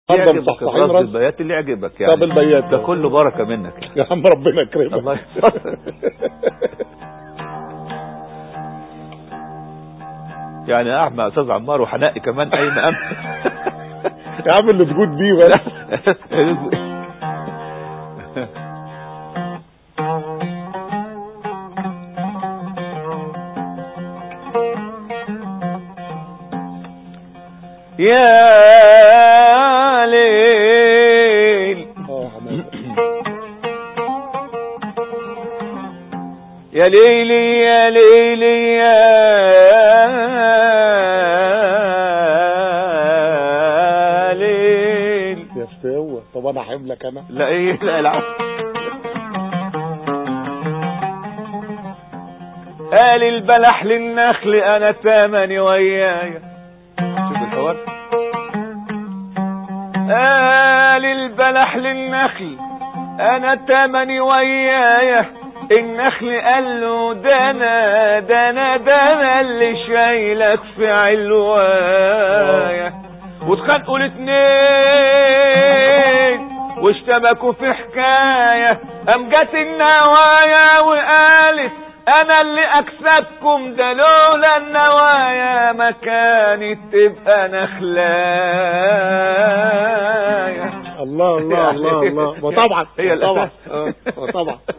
النهارده يعجبك مصحصحين الرصد راس البيات اللي يعجبك يعني طب البيات ده كله بركة منك يا عم ربنا يكرمك الله يحفظك. يعني اعمى يا استاذ عمار وحنقي كمان اي مقام يا عم اللي تجود بيه بس يا ليل اه حمام يا ليلي يا ليلي يا ليل يا استوى طب انا حملك انا لا ايه لا لا قال البلح للنخل انا تمني ويايا شوف الحوار قال البلح للنخل انا تمني ويايا النخل قال له ده انا ده انا ده انا اللي شايلك في علوايا واتخانقوا الاتنين واشتبكوا في حكاية قام جت النوايا وقالت انا اللي اكسبكم ده لولا النوايا ما كانت تبقى نخلايا الله الله الله الله ما طبعا هي ما طبعا الأساس. آه، ما طبعا